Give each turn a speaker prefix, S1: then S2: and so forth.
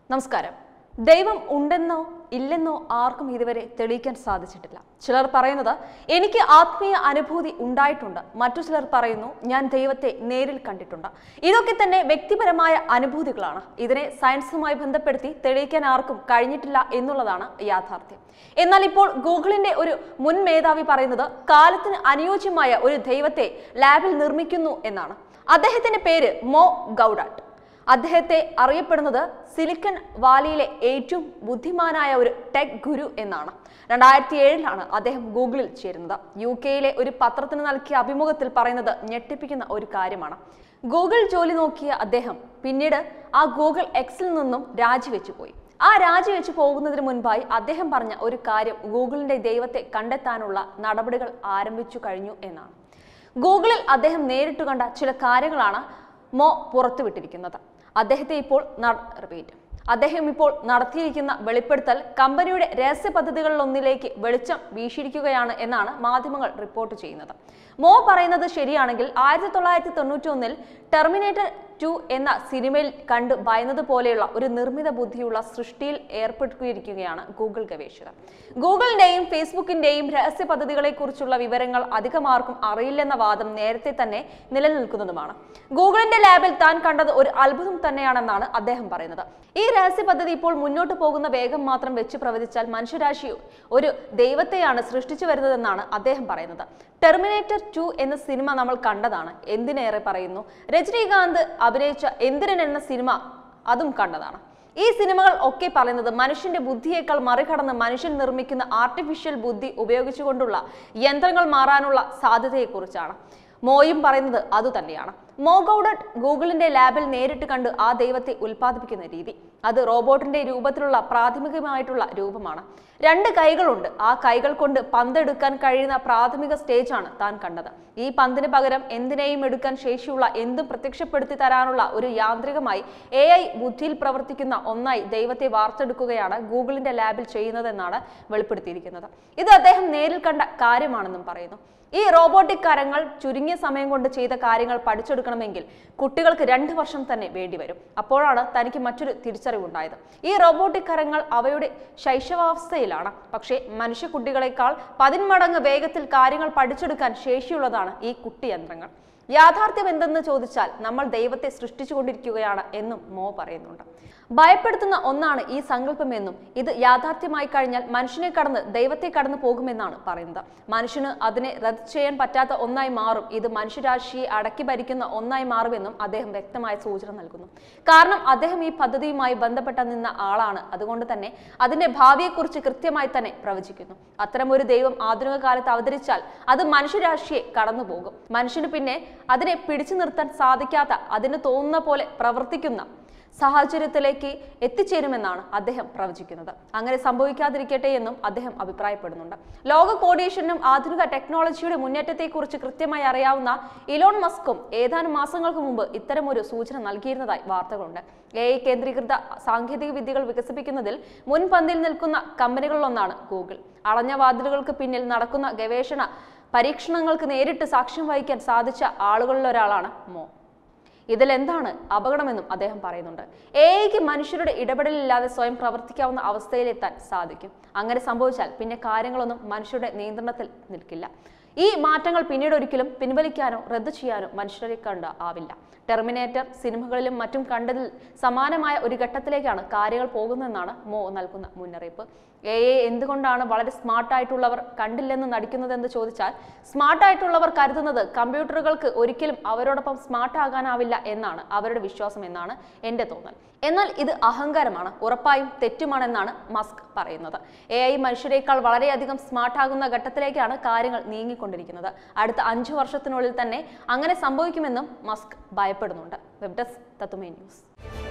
S1: നമസ്കാരം ദൈവം ഉണ്ടെന്നോ ഇല്ലെന്നോ ആർക്കും ഇതുവരെ തെളിയിക്കാൻ സാധിച്ചിട്ടില്ല ചിലർ പറയുന്നത് എനിക്ക് ആത്മീയ അനുഭൂതി ഉണ്ടായിട്ടുണ്ട് മറ്റു ചിലർ പറയുന്നു ഞാൻ ദൈവത്തെ നേരിൽ കണ്ടിട്ടുണ്ട് ഇതൊക്കെ തന്നെ വ്യക്തിപരമായ അനുഭൂതികളാണ് ഇതിനെ സയൻസുമായി ബന്ധപ്പെടുത്തി തെളിയിക്കാൻ ആർക്കും കഴിഞ്ഞിട്ടില്ല എന്നുള്ളതാണ് യാഥാർത്ഥ്യം എന്നാൽ ഇപ്പോൾ ഗൂഗിളിന്റെ ഒരു മുൻ മേധാവി പറയുന്നത് കാലത്തിന് അനുയോജ്യമായ ഒരു ദൈവത്തെ ലാബിൽ നിർമ്മിക്കുന്നു എന്നാണ് അദ്ദേഹത്തിന്റെ പേര് മോ ഗൗഡാട്ട് അദ്ദേഹത്തെ അറിയപ്പെടുന്നത് സിലിക്കൺ വാലിയിലെ ഏറ്റവും ബുദ്ധിമാനായ ഒരു ടെക് ഗുരു എന്നാണ് രണ്ടായിരത്തി ഏഴിലാണ് അദ്ദേഹം ഗൂഗിളിൽ ചേരുന്നത് യു കെയിലെ ഒരു പത്രത്തിന് നൽകിയ അഭിമുഖത്തിൽ പറയുന്നത് ഞെട്ടിപ്പിക്കുന്ന ഒരു കാര്യമാണ് ഗൂഗിൾ ജോലി നോക്കിയ അദ്ദേഹം പിന്നീട് ആ ഗൂഗിൾ എക്സിൽ നിന്നും രാജിവെച്ചു പോയി ആ രാജിവെച്ച് പോകുന്നതിന് മുൻപായി അദ്ദേഹം പറഞ്ഞ ഒരു കാര്യം ഗൂഗിളിന്റെ ദൈവത്തെ കണ്ടെത്താനുള്ള നടപടികൾ ആരംഭിച്ചു കഴിഞ്ഞു എന്നാണ് ഗൂഗിളിൽ അദ്ദേഹം നേരിട്ട് കണ്ട ചില കാര്യങ്ങളാണ് മോ പുറത്തുവിട്ടിരിക്കുന്നത് അദ്ദേഹത്തെ ഇപ്പോൾ റിപ്പീറ്റ് അദ്ദേഹം ഇപ്പോൾ നടത്തിയിരിക്കുന്ന വെളിപ്പെടുത്തൽ കമ്പനിയുടെ രഹസ്യ പദ്ധതികളിലൊന്നിലേക്ക് വെളിച്ചം വീശിയിരിക്കുകയാണ് എന്നാണ് മാധ്യമങ്ങൾ റിപ്പോർട്ട് ചെയ്യുന്നത് മോ പറയുന്നത് ശരിയാണെങ്കിൽ ആയിരത്തി തൊള്ളായിരത്തി തൊണ്ണൂറ്റി ഒന്നിൽ ടെർമിനേറ്റർ ടു എന്ന സിനിമയിൽ കണ്ട് ഭയന്നത് പോലെയുള്ള ഒരു നിർമ്മിത ബുദ്ധിയുള്ള സൃഷ്ടിയിൽ ഏർപ്പെട്ടിരിക്കുകയാണ് ഗൂഗിൾ ഗവേഷകർ ഗൂഗിളിന്റെയും ഫേസ്ബുക്കിന്റെയും രഹസ്യ പദ്ധതികളെക്കുറിച്ചുള്ള വിവരങ്ങൾ അധികമാർക്കും അറിയില്ലെന്ന വാദം നേരത്തെ തന്നെ നിലനിൽക്കുന്നതുമാണ് ഗൂഗിളിന്റെ ലാബിൽ താൻ കണ്ടത് ഒരു അത്ഭുതം തന്നെയാണെന്നാണ് അദ്ദേഹം പറയുന്നത് ഈ രഹസ്യ പദ്ധതി ഇപ്പോൾ മുന്നോട്ട് പോകുന്ന വേഗം മാത്രം വെച്ച് പ്രവചിച്ചാൽ മനുഷ്യരാശി ഒരു ദൈവത്തെയാണ് സൃഷ്ടിച്ചു വരുന്നതെന്നാണ് അദ്ദേഹം പറയുന്നത് ടെർമിനേറ്റർ ടു എന്ന സിനിമ നമ്മൾ കണ്ടതാണ് എന്തിനേറെ പറയുന്നു രജനീകാന്ത് അഭിനയിച്ച എന്തിരൻ എന്ന സിനിമ അതും കണ്ടതാണ് ഈ സിനിമകൾ ഒക്കെ പറയുന്നത് മനുഷ്യന്റെ ബുദ്ധിയേക്കാൾ മറികടന്ന് മനുഷ്യൻ നിർമ്മിക്കുന്ന ആർട്ടിഫിഷ്യൽ ബുദ്ധി ഉപയോഗിച്ചുകൊണ്ടുള്ള യന്ത്രങ്ങൾ മാറാനുള്ള സാധ്യതയെക്കുറിച്ചാണ് മോയും പറയുന്നത് അതുതന്നെയാണ് മോഗൌഡട്ട് ഗൂഗിളിന്റെ ലാബിൽ നേരിട്ട് കണ്ട് ആ ദൈവത്തെ ഉൽപ്പാദിപ്പിക്കുന്ന രീതി അത് റോബോട്ടിന്റെ രൂപത്തിലുള്ള പ്രാഥമികമായിട്ടുള്ള രൂപമാണ് രണ്ട് കൈകളുണ്ട് ആ കൈകൾ കൊണ്ട് പന്തെടുക്കാൻ കഴിയുന്ന പ്രാഥമിക സ്റ്റേജാണ് താൻ കണ്ടത് ഈ പന്തിന് പകരം എന്തിനേയും എടുക്കാൻ ശേഷിയുള്ള എന്തും പ്രത്യക്ഷപ്പെടുത്തി തരാനുള്ള ഒരു യാന്ത്രികമായി എ ഐ ബുദ്ധിയിൽ പ്രവർത്തിക്കുന്ന ഒന്നായി ദൈവത്തെ വാർത്തെടുക്കുകയാണ് ഗൂഗിളിന്റെ ലാബിൽ ചെയ്യുന്നതെന്നാണ് വെളിപ്പെടുത്തിയിരിക്കുന്നത് ഇത് അദ്ദേഹം നേരിൽ കണ്ട കാര്യമാണെന്നും പറയുന്നു ഈ റോബോട്ടിക് കരങ്ങൾ ചുരുങ്ങിയ സമയം കൊണ്ട് ചെയ്ത കാര്യങ്ങൾ പഠിച്ചെടുക്കണമെങ്കിൽ കുട്ടികൾക്ക് രണ്ട് വർഷം തന്നെ വേണ്ടിവരും അപ്പോഴാണ് തനിക്ക് മറ്റൊരു തിരിച്ചറിവുണ്ടായത് ഈ റോബോട്ടിക് കരങ്ങൾ അവയുടെ ശൈശവാവസ്ഥയിലാണ് പക്ഷേ മനുഷ്യ കുട്ടികളെക്കാൾ പതിന്മടങ്ങ് വേഗത്തിൽ കാര്യങ്ങൾ പഠിച്ചെടുക്കാൻ ശേഷിയുള്ളതാണ് ഈ കുട്ടിയന്ത്രങ്ങൾ യാഥാർത്ഥ്യം എന്തെന്ന് ചോദിച്ചാൽ നമ്മൾ ദൈവത്തെ സൃഷ്ടിച്ചുകൊണ്ടിരിക്കുകയാണ് എന്നും മോ പറയുന്നുണ്ട് ഭയപ്പെടുത്തുന്ന ഒന്നാണ് ഈ സങ്കല്പമെന്നും ഇത് യാഥാർത്ഥ്യമായി കഴിഞ്ഞാൽ മനുഷ്യനെ കടന്ന് ദൈവത്തെ കടന്നു പോകുമെന്നാണ് പറയുന്നത് മനുഷ്യന് അതിനെ റദ്ദ് ചെയ്യാൻ പറ്റാത്ത ഒന്നായി മാറും ഇത് മനുഷ്യരാശിയെ അടക്കി ഭരിക്കുന്ന ഒന്നായി മാറുമെന്നും അദ്ദേഹം വ്യക്തമായ സൂചന നൽകുന്നു കാരണം അദ്ദേഹം ഈ പദ്ധതിയുമായി ബന്ധപ്പെട്ട നിന്ന ആളാണ് അതുകൊണ്ട് തന്നെ അതിന്റെ ഭാവിയെക്കുറിച്ച് കൃത്യമായി തന്നെ പ്രവചിക്കുന്നു അത്തരമൊരു ദൈവം ആധുനിക കാലത്ത് അവതരിച്ചാൽ അത് മനുഷ്യരാശിയെ കടന്നുപോകും മനുഷ്യന് പിന്നെ അതിനെ പിടിച്ചു നിർത്താൻ സാധിക്കാത്ത അതിന് തോന്നുന്ന പോലെ പ്രവർത്തിക്കുന്ന സാഹചര്യത്തിലേക്ക് എത്തിച്ചേരുമെന്നാണ് അദ്ദേഹം പ്രവചിക്കുന്നത് അങ്ങനെ സംഭവിക്കാതിരിക്കട്ടെ എന്നും അദ്ദേഹം അഭിപ്രായപ്പെടുന്നുണ്ട് ലോക കോടീശ്വരനും ആധുനിക ടെക്നോളജിയുടെ മുന്നേറ്റത്തെക്കുറിച്ച് കൃത്യമായി അറിയാവുന്ന ഇലോൺ മസ്കും ഏതാനും മാസങ്ങൾക്ക് മുമ്പ് ഇത്തരമൊരു സൂചന നൽകിയിരുന്നതായി വാർത്തകളുണ്ട് എ ഐ കേന്ദ്രീകൃത സാങ്കേതിക വിദ്യകൾ വികസിപ്പിക്കുന്നതിൽ മുൻപന്തിൽ നിൽക്കുന്ന കമ്പനികളിലൊന്നാണ് ഗൂഗിൾ അളഞ്ഞ വാതിലുകൾക്ക് പിന്നിൽ നടക്കുന്ന ഗവേഷണ പരീക്ഷണങ്ങൾക്ക് നേരിട്ട് സാക്ഷ്യം വഹിക്കാൻ സാധിച്ച ആളുകളിലൊരാളാണ് മോ ഇതിൽ എന്താണ് അപകടമെന്നും അദ്ദേഹം പറയുന്നുണ്ട് എയ്ക്ക് മനുഷ്യരുടെ ഇടപെടലില്ലാതെ സ്വയം പ്രവർത്തിക്കാവുന്ന അവസ്ഥയിലെത്താൻ സാധിക്കും അങ്ങനെ സംഭവിച്ചാൽ പിന്നെ കാര്യങ്ങളൊന്നും മനുഷ്യരുടെ നിയന്ത്രണത്തിൽ നിൽക്കില്ല ഈ മാറ്റങ്ങൾ പിന്നീട് ഒരിക്കലും പിൻവലിക്കാനോ റദ്ദു ചെയ്യാനോ മനുഷ്യരെ കണ്ട് ആവില്ല ടെർമിനേറ്റർ സിനിമകളിലും മറ്റും കണ്ടതിൽ സമാനമായ ഒരു ഘട്ടത്തിലേക്കാണ് കാര്യങ്ങൾ പോകുന്നതെന്നാണ് മോ നൽകുന്ന മുന്നറിയിപ്പ് എ എ എന്തുകൊണ്ടാണ് വളരെ സ്മാർട്ടായിട്ടുള്ളവർ കണ്ടില്ലെന്ന് നടിക്കുന്നതെന്ന് ചോദിച്ചാൽ സ്മാർട്ടായിട്ടുള്ളവർ കരുതുന്നത് കമ്പ്യൂട്ടറുകൾക്ക് ഒരിക്കലും അവരോടൊപ്പം സ്മാർട്ട് ആകാനാവില്ല എന്നാണ് അവരുടെ വിശ്വാസം എന്നാണ് എൻ്റെ തോന്നൽ എന്നാൽ ഇത് അഹങ്കാരമാണ് ഉറപ്പായും തെറ്റുമാണെന്നാണ് മസ്ക് പറയുന്നത് എ ഐ മനുഷ്യരെക്കാൾ വളരെയധികം സ്മാർട്ട് ആകുന്ന ഘട്ടത്തിലേക്കാണ് കാര്യങ്ങൾ നീങ്ങിക്കൊണ്ടിരിക്കുന്നത് അടുത്ത അഞ്ചു വർഷത്തിനുള്ളിൽ തന്നെ അങ്ങനെ സംഭവിക്കുമെന്നും മസ്ക് ഭയപ്പെടുന്നുണ്ട് വെബ് ഡെസ്ക് തത്തുമേ ന്യൂസ്